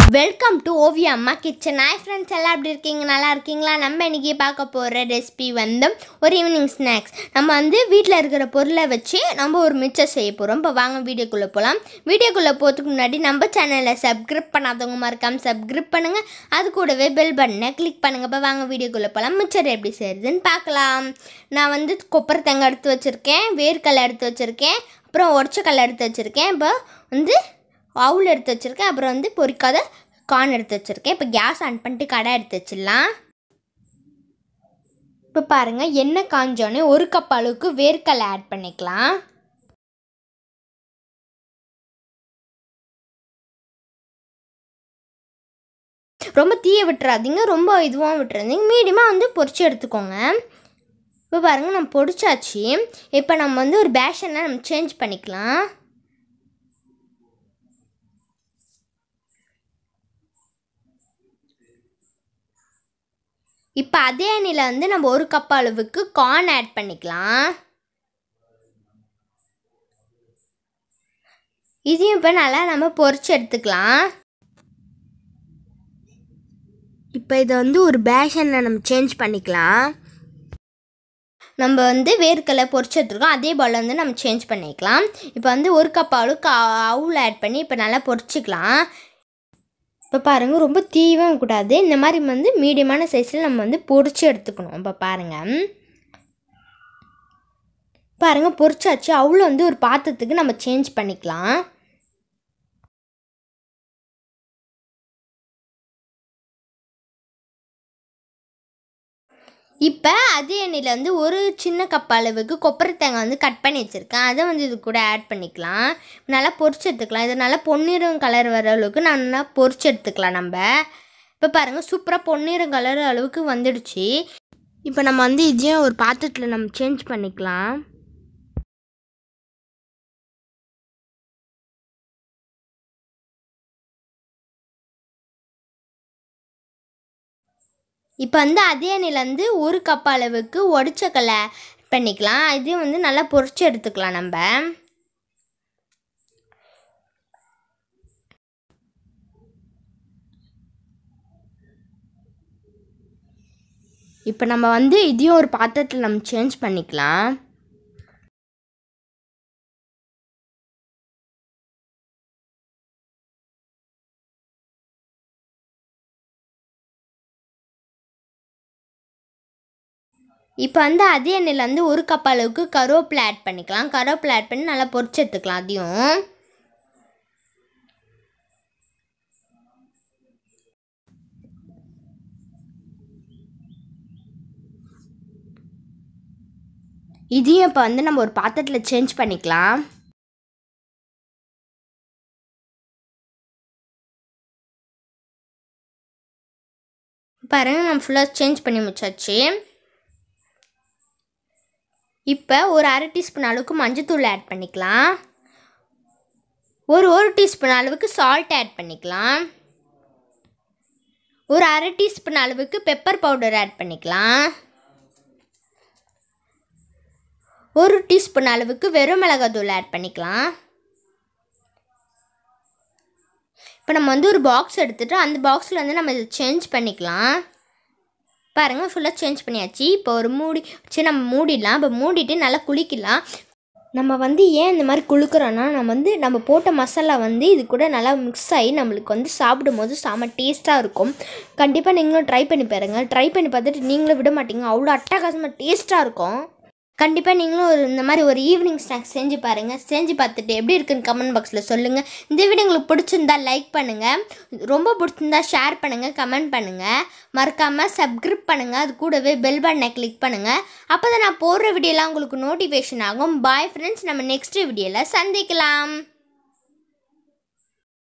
welcome to Oviya அம்மா kitchen hi friends எல்லாம் எப்படி இருக்கீங்க நல்லா இருக்கீங்களா நம்ம இன்றைக்கி பார்க்க போகிற ரெசிபி வந்து ஒரு ஈவினிங் ஸ்நாக்ஸ் நம்ம வந்து வீட்டில் இருக்கிற பொருளை வச்சு நம்ம ஒரு மிச்சம் செய்ய போகிறோம் இப்போ வாங்க வீடியோக்குள்ளே போகலாம் வீடியோக்குள்ளே போகிறதுக்கு முன்னாடி நம்ம சேனலை சப்ஸ்கிரைப் பண்ணாதவங்க மறக்காமல் சப்ஸ்கிரைப் பண்ணுங்கள் அது கூடவே பெல் பட்டனை கிளிக் பண்ணுங்கள் இப்போ வாங்க வீடியோக்குள்ளே போகலாம் மிச்சர் எப்படி செய்யுதுன்னு பார்க்கலாம் நான் வந்து கொப்பரை தேங்காய் எடுத்து வச்சுருக்கேன் வேர்க்கடலை எடுத்து வச்சுருக்கேன் அப்புறம் உடச்சக்கடலை எடுத்து வச்சுருக்கேன் இப்போ வந்து அவுல் எடுத்து வச்சுருக்கேன் அப்புறம் வந்து பொரிக்காத கார்ன் எடுத்து வச்சுருக்கேன் இப்போ கேஸ் ஆன் பண்ணிட்டு கடை எடுத்து வச்சிடலாம் இப்போ பாருங்கள் எண்ணெய் காஞ்சோடனே ஒரு கப் அளவுக்கு வேர்க்கடலை ஆட் பண்ணிக்கலாம் ரொம்ப தீய விட்டுறாதீங்க ரொம்ப இதுவாக விட்டுறாதீங்க மீடியமாக வந்து பொரிச்சு எடுத்துக்கோங்க இப்போ பாருங்கள் நம்ம பொடிச்சாச்சு இப்போ நம்ம வந்து ஒரு பேஷனை நம்ம சேஞ்ச் பண்ணிக்கலாம் இப்போ அதே எண்ணெயில் வந்து நம்ம ஒரு கப் அளவுக்கு கார்ன் ஆட் பண்ணிக்கலாம் இதையும் இப்போ நல்லா நம்ம பொரிச்சு எடுத்துக்கலாம் இப்போ இதை வந்து ஒரு பேஷனில் நம்ம சேஞ்ச் பண்ணிக்கலாம் நம்ம வந்து வேர்க்கடலை பொரிச்சு எடுத்துருக்கோம் அதே போல் வந்து நம்ம சேஞ்ச் பண்ணிக்கலாம் இப்போ வந்து ஒரு கப் அளவுக்கு அவுல் ஆட் பண்ணி இப்போ நல்லா பொரிச்சிக்கலாம் இப்போ பாருங்கள் ரொம்ப தீவும் கூடாது இந்த மாதிரி வந்து மீடியமான சைஸில் நம்ம வந்து பொரிச்சு எடுத்துக்கணும் இப்போ பாருங்கள் பாருங்கள் பொரிச்சாச்சு அவ்வளோ வந்து ஒரு பாத்திரத்துக்கு நம்ம சேஞ்ச் பண்ணிக்கலாம் இப்போ அதே எண்ணெயில் வந்து ஒரு சின்ன கப் அளவுக்கு கொப்பரை தேங்காய் வந்து கட் பண்ணி வச்சுருக்கேன் அதை வந்து இது கூட ஆட் பண்ணிக்கலாம் நல்லா பொரிச்சு எடுத்துக்கலாம் இது நல்லா பொன்னிறம் கலர் வர அளவுக்கு நல்லா பொரிச்சு எடுத்துக்கலாம் நம்ம இப்போ பாருங்கள் சூப்பராக பொன்னிறம் கலர் அளவுக்கு வந்துடுச்சு இப்போ நம்ம வந்து இதையும் ஒரு பாத்திரத்தில் நம்ம சேஞ்ச் பண்ணிக்கலாம் இப்போ வந்து அதே எண்ணெயில் வந்து ஒரு கப் அளவுக்கு ஒடிச்சக்கலை பண்ணிக்கலாம் இதையும் வந்து நல்லா பொரிச்சு எடுத்துக்கலாம் நம்ம இப்போ நம்ம வந்து இதையும் ஒரு பாத்திரத்தில் நம்ம சேஞ்ச் பண்ணிக்கலாம் இப்போ வந்து அதே எண்ணெயில் வந்து ஒரு கப் அளவுக்கு கருவேப்பிலை ஆட் பண்ணிக்கலாம் கருவேப்பிலை ஆட் பண்ணி நல்லா பொரிச்சு எடுத்துக்கலாம் அதையும் இதையும் இப்போ வந்து நம்ம ஒரு பாத்திரத்தில் சேஞ்ச் பண்ணிக்கலாம் பாருங்கள் நம்ம ஃபுல்லாக சேஞ்ச் பண்ணி முடிச்சாச்சு இப்போ ஒரு அரை டீஸ்பூன் அளவுக்கு மஞ்சத்தூள் ஆட் பண்ணிக்கலாம் ஒரு ஒரு டீஸ்பூன் அளவுக்கு சால்ட் ஆட் பண்ணிக்கலாம் ஒரு அரை டீஸ்பூன் அளவுக்கு பெப்பர் பவுடர் ஆட் பண்ணிக்கலாம் ஒரு டீஸ்பூன் அளவுக்கு வெறும் மிளகாத்தூள் ஆட் பண்ணிக்கலாம் இப்போ நம்ம வந்து ஒரு பாக்ஸ் எடுத்துகிட்டு அந்த பாக்ஸில் வந்து நம்ம இதை சேஞ்ச் பண்ணிக்கலாம் பாருங்கள் ஃபுல்லாக சேஞ்ச் பண்ணியாச்சு இப்போ ஒரு மூடி வச்சு நம்ம மூடிடலாம் இப்போ மூடிட்டு நல்லா குளிக்கலாம் நம்ம வந்து ஏன் இந்த மாதிரி குளுக்குறோன்னா நம்ம வந்து நம்ம போட்ட மசாலா வந்து இது கூட நல்லா மிக்ஸ் ஆகி நம்மளுக்கு வந்து சாப்பிடும்போது செம டேஸ்ட்டாக இருக்கும் கண்டிப்பாக நீங்களும் ட்ரை பண்ணி பாருங்கள் ட்ரை பண்ணி பார்த்துட்டு நீங்களும் விட மாட்டீங்க அவ்வளோ அட்டகாசமாக டேஸ்ட்டாக இருக்கும் கண்டிப்பாக நீங்களும் ஒரு இந்த மாதிரி ஒரு ஈவினிங் ஸ்நாக்ஸ் செஞ்சு பாருங்கள் செஞ்சு பார்த்துட்டு எப்படி இருக்குன்னு கமெண்ட் பாக்ஸில் சொல்லுங்கள் இந்த வீடியோ உங்களுக்கு பிடிச்சிருந்தா லைக் பண்ணுங்கள் ரொம்ப பிடிச்சிருந்தா ஷேர் பண்ணுங்கள் கமெண்ட் பண்ணுங்கள் மறக்காமல் சப்ஸ்கிரைப் பண்ணுங்கள் அது கூடவே பெல் பட்டனை கிளிக் பண்ணுங்கள் அப்போ தான் நான் போடுற வீடியோலாம் உங்களுக்கு நோட்டிஃபிகேஷன் ஆகும் பாய் ஃப்ரெண்ட்ஸ் நம்ம நெக்ஸ்ட் வீடியோவில் சந்திக்கலாம்